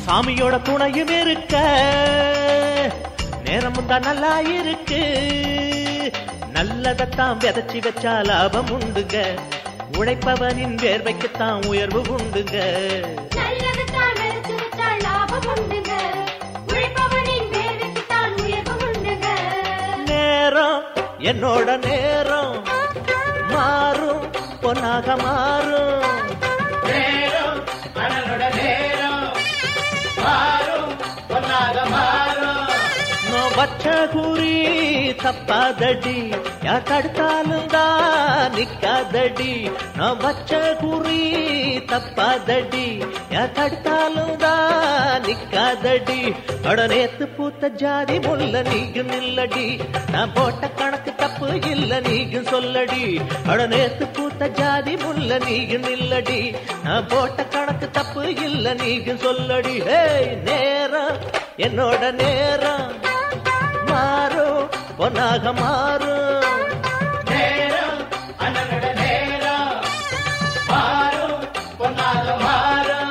சாமியோட துணையும் இருக்க நேரமும் தான் நல்லா இருக்கு நல்லதைத்தான் விதைச்சி வச்சா லாபம் உண்டுங்க உழைப்பவனின் வேர்வைக்குத்தான் உயர்வு உண்டுங்க நல்லதுதான் விளைச்சு வச்சால் லாபம் உண்டுங்க உழைப்பவனின் வேர்வைக்குத்தான் உயர்வு உண்டுங்க நேரம் என்னோட நேரம் மாறும் பொன்னாக மாறும் நேரம் அண்ணனோட நேரம் மாறும் பொன்னாக மாறும் நான் வச்ச குறி தப்பாதடி யார் தடுத்தாலும் தான் நிக்காதடி நான் வச்ச குறி தப்பாதடி யார் தடுத்தாலும் தான் நிக்காதடி அட நேத்து பூத்த ஜாதி முல்ல நீயும் நில்லடி நான் போட்ட கணக்கு தப்பு இல்ல நீயும் சொல்லடி அட நேத்து பூத்த ஜாதி முல்ல நீயும் நில்லடி நான் போட்ட கணக்கு தப்பு இல்ல நீயும் சொல்லடி ஹேய் நேரம் என்னோட நேரம் மாறும் பொன்னாக மாறும் நேரம் அண்ணனோட நேரம் மாறும் பொன்னாக மாறும்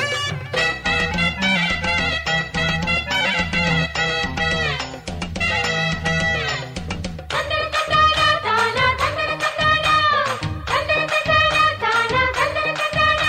தந்தன தந்தானா தானா தந்தன தந்தானா தந்தன தந்தானா தானா தந்தன தந்தானா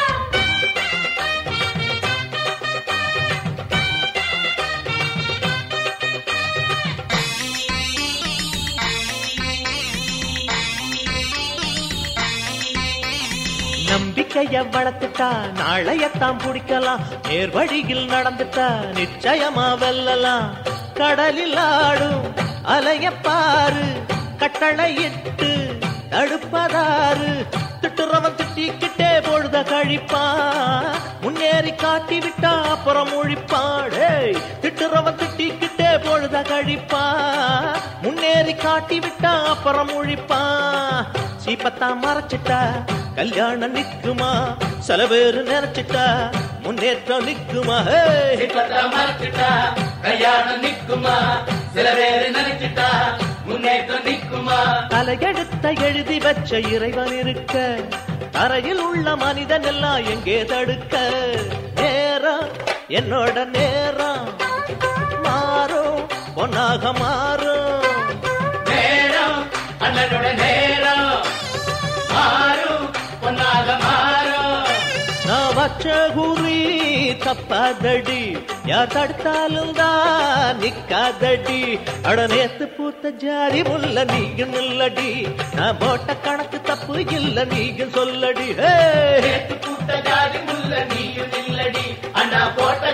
நம்பிக்கைய வளர்த்துட்டா நாளையத்தான் பிடிக்கலாம் நேர் வழியில் நடந்துட்டா நிச்சயமா வெல்லலாம் கடலில் ஆடும் அலைய பாரு கட்டளையிட்டு தடுப்பதாரு திட்டுறவன் திட்டிக்கிட்டே பொழுத கழிப்பான் முன்னேறி காட்டி விட்டா அப்புறம் ஒழிப்பாடே திட்டுறவன் திட்டிக்கிட்டே பொழுத கழிப்பான் முன்னேறி காட்டி விட்டா அப்புறம் ஒழிப்பான் சீப்பத்தான் மறைச்சிட்டா கல்யாணம் நிக்குமா சில பேரு நினைச்சிட்டா முன்னேற்றம் நிக்குமா ஹே இப்பத்த மறைச்சிட்டா கல்யாணம் நிக்குமா சில பேரு நினைச்சிட்டா முன்னேற்றம் நிக்குமா தலையெடுத்த எழுதி வச்ச இறைவன் இருக்க தரையில் உள்ள மனிதன் எல்லாம் எங்கே தடுக்க நேரம் என்னோட நேரம் மாறும் பொன்னாக மாறும் நேரம் அண்ணனோட நேரம் மாறும் பொன்னாக மாறும் நான் வச்ச குறி தப்பாதடி யார் தடுத்தாலும் தான் நிக்காதடி அட நேத்து பூத்த ஜாதி முல்ல நீயும் நில்லடி நான் போட்ட கணக்கு தப்பு இல்ல நீயும் சொல்லடி ஹே நேத்து கூட்ட ஜாதி முல்ல நீயும் இல்லடி அண்ணா போட்ட